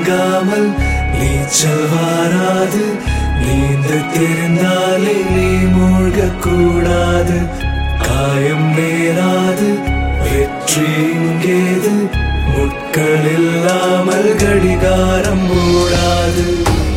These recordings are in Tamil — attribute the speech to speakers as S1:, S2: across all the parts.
S1: நீங்காமல் நீச்சல் வாராது நீந்த தெரிந்தாலே நீ மூழ்கக் கூடாது காயம் நேராது வெற்றி இங்கேது முட்கள் இல்லாமல் கடிகாரம் ஓடாது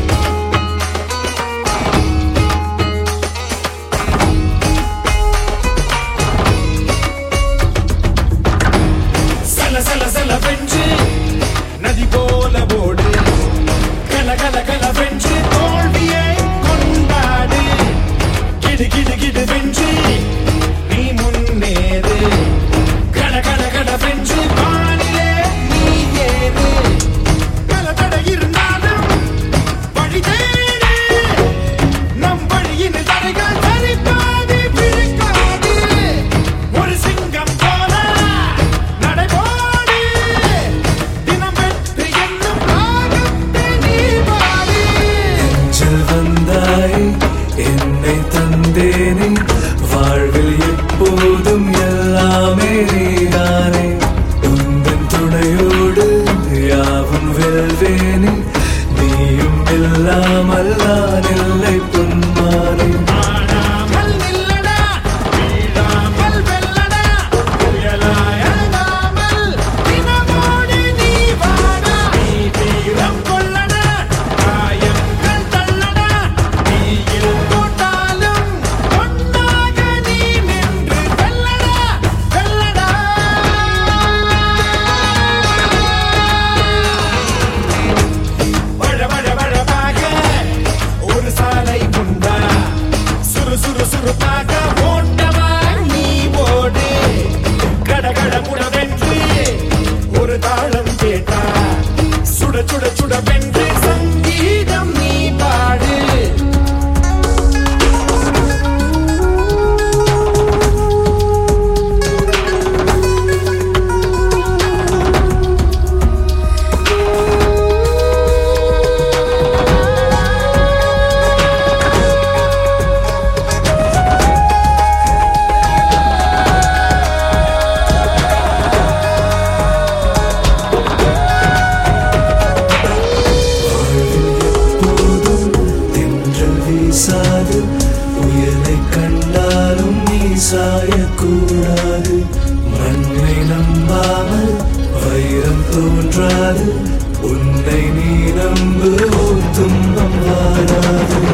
S2: சல சல சல வென்று நதி போல ஓடு கல கல கல வென்று தோல்வியை கொண்டாடு கிடு கிடு கிடு வென்று நீ முன்னேறு கல கல கல வென்று வானிலே நீ ஏறு கல தட இருந்தாலும் வழி தேடு நம் வழியின் தடைகள் சரிப்பாது பிழைக்காது ஒரு சிங்கம் போல நடைபோடு தினம் வெற்றி என்னும் ராகத்தை நீ பாடு
S1: நெஞ்சில் வந்தாய் என்னை தந்தேனே வாழ்வில் எப்போதும் எல்லாமே நீதானே உந்தன் துணையோடு யாவும் வெல்வேனே நீயும் இல்லாமல் நான் இல்லை பொன்மானே
S2: ஆடாமல் நில்லடா வீழாமல் வெல்லடா புயலாய் அழகாமல் தினமோடு நீ வாடா நீ தீரம் கொள்ளடா காயங்கள் தள்ளடா நீயில் போட்டாலும் ஒன்றாக நீ நின்று வெல்லடா வெல்லடா வழ வழ வழவாக ஒரு சாலை உண்டா சுறு சுறு சுறுப்பாக ஓட்டமா நீ ஓடு கட கட முடவென்று ஒரு தாளம் கேட்டா சுட சுட சுட வென்று சங்கீதம் நீ பாடு
S1: எப்போதும் தென்றல் வீசாது உயரை கண்டாலும் நீ சாயக்கூடாது மண்ணை நம்பாமல் வைரம் தோன்றாது உன்னை நீ நம்பு ஓர் துன்பம் வாராது